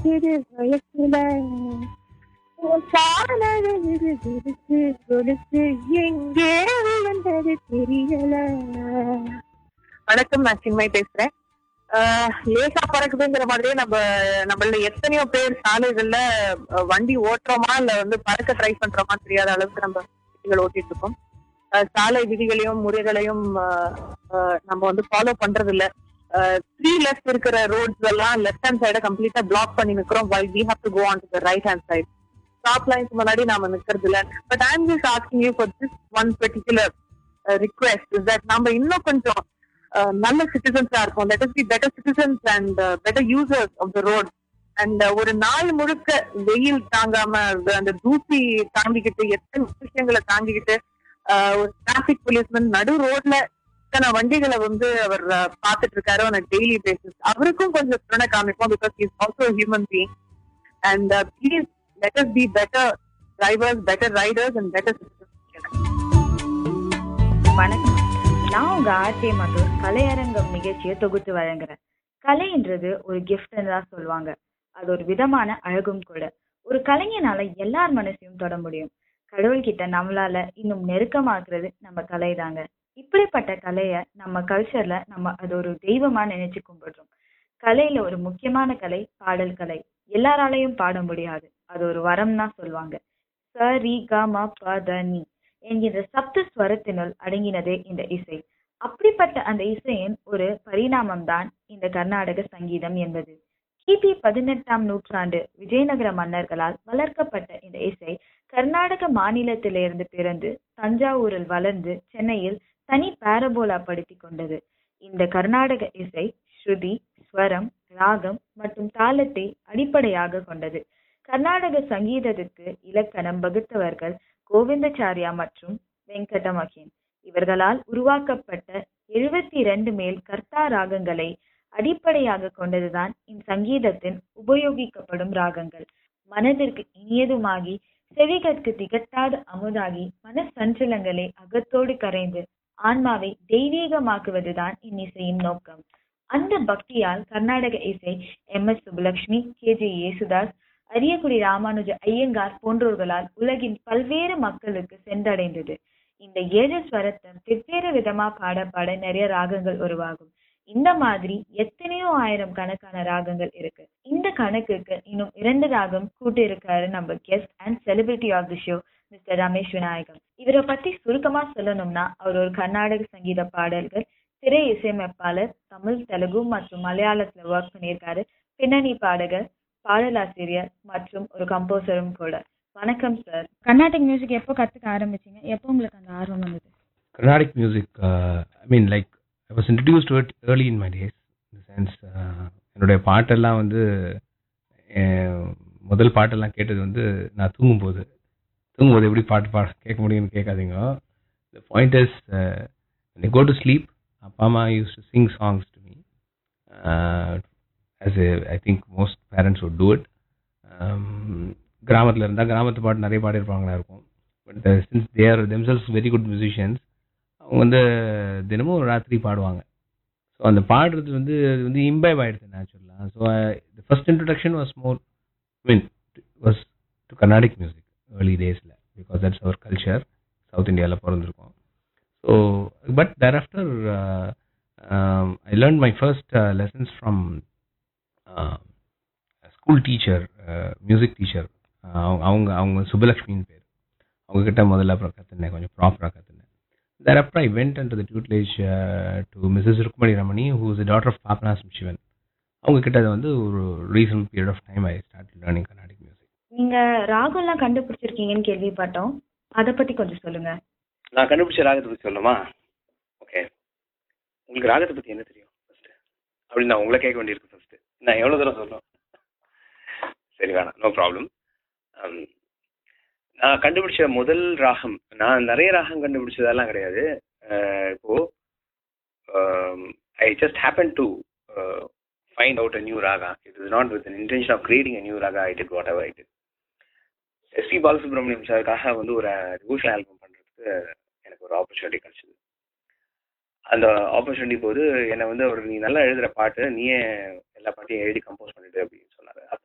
சிறு வயசுல உன் காலழகு விரிச்சு கொலுசு எங்கே விழுந்தது தெரியல வணக்கம் நான் சின்மை பேசுறேன் ஆஹ் லேசா பறக்குதுங்கிற மாதிரியே நம்ம நம்மள எத்தனையோ பேர் சாலைகள்ல அஹ், வண்டி ஓட்டுறோமா இல்ல வந்து பறக்க ட்ரை பண்றோமா தெரியாத அளவுக்கு நம்ம வண்டிகள் ஓட்டிட்டு இருக்கோம் ஆஹ், சாலை விதிகளையும் முறைகளையும் ஆஹ், ஆஹ், நம்ம வந்து ஃபாலோ பண்றது இல்ல த்ரீ லெஃப்ட் இருக்கிற ரோட்ஸ் எல்லாம் லெஃப்ட் ஹேண்ட் சைட கம்ப்ளீட்டா பிளாக் பண்ணி நிக்கிறோம் while we have to go on to the right hand side stop lines முன்னாடி நாம நிக்கிறது இல்ல but I am just asking you for this one particular request is that நம்ம இன்னும் கொஞ்சம் uh, நல்ல சிட்டிசன்ஸா இருக்கும் let be better citizens and better users of the road and ஒரு நாள் முழுக்க வெயில் தாங்காம அந்த- அந்த தூசி தாங்கிக்கிட்டு எத்தனை விஷயங்களை தாங்கிக்கிட்டு uh, ஒரு டிராபிக் போலீஸ்மேன் நடு ரோட்ல இத்தனை வண்டிகளை வந்து அவர் uh, பார்த்துட்டு இருக்காரு on a டெய்லி பேசிஸ் அவருக்கும் கொஞ்சம் துணை காமிப்போம் because is also human being and please let us be better drivers better riders and better citizens வணக்கம் நான் உங்க ஆர்டி மதுர் கலையரங்கம் நிகழ்ச்சியை தொகுத்து வழங்குறேன் கலைன்றது ஒரு கிஃப்ட்னு தான் சொல்லுவாங்க அது ஒரு விதமான அழகும் கூட ஒரு கலைஞனால எல்லார் மனசையும் தொட முடியும் கடவுள்கிட்ட நம்மளால இன்னும் நெருக்கமாக்குறது நம்ம கலை தாங்க இப்படிப்பட்ட கலைய நம்ம கல்ச்சர்ல நம்ம அது ஒரு தெய்வமா நினைச்சு கும்பிடுறோம் கலையில ஒரு முக்கியமான கலை பாடல் கலை எல்லாராலையும் பாட முடியாது அது ஒரு வரம் தான் சொல்லுவாங்க ச ரி க ம ப த நி என்கிற சப்த ஸ்வரத்தினுள் அடங்கினதே இந்த இசை அப்படிப்பட்ட அந்த இசையின் ஒரு பரிணாமம் தான் இந்த கர்நாடக சங்கீதம் என்பது கிபி பதினெட்டாம் நூற்றாண்டு விஜயநகர மன்னர்களால் வளர்க்கப்பட்ட இந்த இசை கர்நாடக மாநிலத்திலிருந்து பிறந்து தஞ்சாவூரில் வளர்ந்து சென்னையில் தனி பாரபோலா படுத்தி கொண்டது இந்த கர்நாடக இசை ஸ்ருதி ஸ்வரம் ராகம் மற்றும் தாளத்தை அடிப்படையாக கொண்டது கர்நாடக சங்கீதத்திற்கு இலக்கணம் வகுத்தவர்கள் கோவிந்தாச்சாரியா மற்றும் வெங்கடமகின் இவர்களால் உருவாக்கப்பட்ட எழுபத்தி இரண்டு மேல் கர்த்தா ராகங்களை அடிப்படையாக கொண்டதுதான் இச்சங்கீதத்தின் உபயோகிக்கப்படும் ராகங்கள் மனதிற்கு இனியதுமாகி செவிகற்கு திகட்டாத அமுதாகி மன சஞ்சலங்களை அகத்தோடு கரைந்து ஆன்மாவை தெய்வீகமாக்குவதுதான் இன்னிசையின் நோக்கம் அந்த பக்தியால் கர்நாடக இசை M S Subbulakshmi K J Yesudas Ariyakudi Ramanuja Iyengar போன்றோர்களால் உலகின் பல்வேறு மக்களுக்கு சென்றடைந்தது இந்த ஏழு ஸ்வரத்தை வெவ்வேறு விதமா பாட பாட நிறைய ராகங்கள் உருவாகும் இந்த மாதிரி எத்தனையோ ஆயிரம் கணக்கான ராகங்கள் இருக்கு இந்த கணக்குக்கு இன்னும் இரண்டு ராகம் கூட்டி இருக்காரு நம்ம guest and celebrity of the show mister Ramesh Vinayagam இவரை பத்தி சுருக்கமா சொல்லணும்னா அவர் ஒரு கர்நாடக சங்கீத பாடல்கள் திரை இசையமைப்பாளர் தமிழ் தெலுங்கு மற்றும் மலையாளத்துல ஒர்க் பண்ணியிருக்காரு பின்னணி பாடகர் பாடலாசிரியர் மற்றும் ஒரு கம்போசரும் கூட வணக்கம் சார் கர்நாடிக் மியூசிக் எப்போ கத்துக்க ஆரம்பிச்சீங்க எப்போ உங்களுக்கு அந்த ஆர்வம் வந்தது Carnatic music, uh, I mean, like, I was introduced to it early in my days. In the sense, uh, என்னுடைய பாட்டெல்லாம் வந்து அஹ், முதல் பாட்டெல்லாம் கேட்டது வந்து நான் தூங்கும்போது தூங்கும்போது எப்படி பாட்டு பாட கேட்க முடியும்னு கேட்காதீங்க the point is uh, when I go to sleep அப்பா அம்மா used to sing songs to me uh, as a, I think most parents would do it um, கிராமத்தில் இருந்தால் கிராமத்து பாட்டு நிறைய பாடியிருப்பாங்களா இருக்கும் but since they are themselves very good musicians அவங்க வந்து தினமும் ஒரு ராத்திரி பாடுவாங்க ஸோ அந்த பாடுறது வந்து அது வந்து இம்பைவ் ஆயிடுது நேச்சுரலாக so the first introduction was more mean was to Carnatic music early டேஸில் because that's our culture south இந்தியாவில் பிறந்திருக்கோம் so but thereafter I learn my first lessons from school teacher music teacher அவங்க அவங்க சுபலக்ஷ்மின்னு பேர் அவங்கக்கிட்ட முதல்ல அப்புறம் கற்றுனேன் கொஞ்சம் ப்ராப்பராக கற்றுனேன் thereafter I went into the tutelage uh, to Mrs. Rukmani Ramani, who is the daughter of Papanasam Shivan. அவங்க கிட்ட அது வந்து ஒரு reason period of time I start learning Carnatic music நீங்க ராகம்லாம் கண்டுபிடிச்சிருக்கீங்கன்னு கேள்விப்பட்டோம் அதை பத்தி கொஞ்சம் சொல்லுங்க நான் கண்டுபிடிச்ச ராகத்தை பத்தி சொல்லணுமா ஓகே உங்களுக்கு ராகத்தை பத்தி என்ன தெரியும் ஃபர்ஸ்ட் அப்படின்னு நான் உங்களை கேட்க வேண்டியிருக்கு ஃபர்ஸ்ட் நான் எவ்வளவு தூரம் சொல்லணும் சரி வேணாம் நோ ப்ராப்ளம் நான் கண்டுபிடிச்ச முதல் ராகம் நான் நிறைய ராகம் கண்டுபிடிச்சதெல்லாம் கிடையாது அஹ், இப்போ I just happen to find out a new raga it is not with intention of creating a new raga I did whatever I did SP Balasubrahmanyam சாருக்காக வந்து ஒரு டிவோஷன் ஆல்பம் பண்றதுக்கு எனக்கு ஒரு ஆப்பர்ச்சுனிட்டி கிடைச்சது அந்த ஆப்பர்ச்சுனிட்டி போது என்னை வந்து அவர் நீ நல்லா எழுதுற பாட்டு நீயே எல்லா பாட்டையும் எழுதி கம்போஸ் பண்ணிடு அப்படின்னு சொன்னாரு அப்போ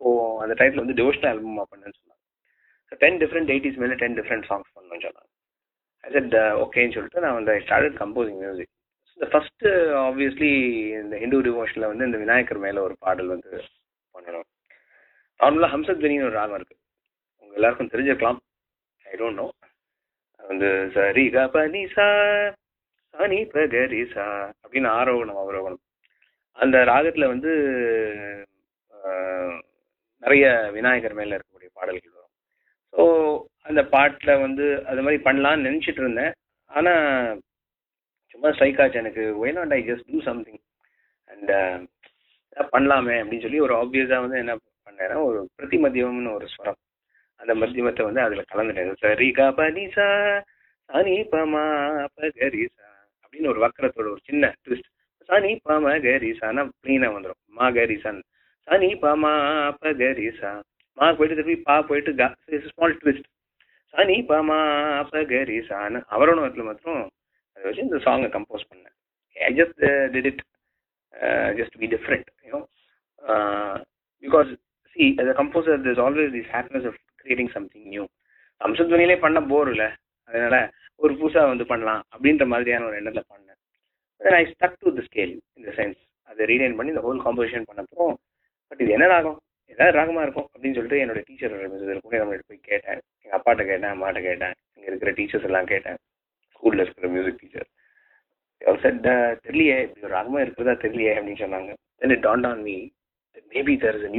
அந்த டைட்டில் வந்து டிவோஷனல் ஆல்பமா பண்ணுன்னு சொன்னாங்க டென் டிஃப்ரெண்ட் எயிட்டிஸ் மேலே டென் டிஃப்ரெண்ட் சாங்ஸ் பண்ணணும்னு சொன்னாங்க ஐ செட் ஓகேன்னு சொல்லிட்டு நான் வந்து ஸ்டார்டட் கம்போசிங் மியூசிக் இந்த ஃபர்ஸ்ட் ஆப்வியஸ்லி இந்த ஹிந்து டிவோஷனில் வந்து இந்த விநாயகர் மேலே ஒரு பாடல் வந்து பண்ணணும் நார்மலாக ஹம்சத்வனின்னு ஒரு ராகம் இருக்கு உங்க எல்லாருக்கும் தெரிஞ்சிருக்கலாம் ஐ டோன்ட் நோ வந்து சரி க பனி சா சனி பகரி சா அப்படின்னு ஆரோகணம் அவரோகணம் அந்த ராகத்துல வந்து ஆஹ், நிறைய விநாயகர் மேல இருக்கக்கூடிய பாடல்கள் வரும் ஸோ அந்த பாட்டுல வந்து அது மாதிரி பண்ணலாம்னு நினைச்சிட்டு இருந்தேன் ஆனா சும்மா ஸ்ட்ரைக் ஆச்சு எனக்கு why not I just do something and பண்ணலாமே அப்படின்னு சொல்லி ஒரு ஆப்வியஸா வந்து என்ன பண்ணேன்னா ஒரு பிரதிமத்தியம்னு ஒரு ஸ்வரம் அந்த மத்தியமத்தை வந்து அதுல கலந்துட்டேன் சரி க பனிசா சனி பமா பகரிசா அப்படின்னு ஒரு வக்கரத்தோட ஒரு சின்ன ட்விஸ்ட் சனி பம கரிசானா பிளீனா வந்துடும் மா கரிசான் சனி பமா பகரிசா மா போயிட்டு திருப்பி பா போயிட்டு ஸ்மால் ட்விஸ்ட் சனி பமா பகரிசான்னு அவரோணத்துல மாத்திரம் அதை வச்சு இந்த சாங்கை கம்போஸ் பண்ணேன் I just did it just be different you know because see as a composer there's always this happiness of creating something new அம்சத்வனிலே பண்ண போர் இல்ல அதனால ஒரு புதுசா வந்து பண்ணலாம் அப்படின்ற மாதிரியான ஒரு எண்ணத்துல பண்ணேன் I stuck to the scale இந்த சென்ஸ் அதை ரீடைன் பண்ணி இந்த ஹோல் காம்போசிஷன் பண்ணப்போ பட் இது என்ன ராகம் ஏதாவது ராகமா இருக்கும் அப்படின்னு சொல்லிட்டு என்னோட டீச்சர் கூட நம்ம போய் கேட்டேன் எங்க அப்பாட்ட கேட்டேன் அம்மாட்ட கேட்டேன் இங்க இருக்கிற டீச்சர்ஸ் எல்லாம் கேட்டேன் ஸ்கூல்ல இருக்கிற மியூசிக் டீச்சர் அவர் said தெரியலையே இப்படி ஒரு ராகமா இருக்கிறதா தெரியலையே அப்படின்னு சொன்னாங்க then it dawned on me that maybe there is a new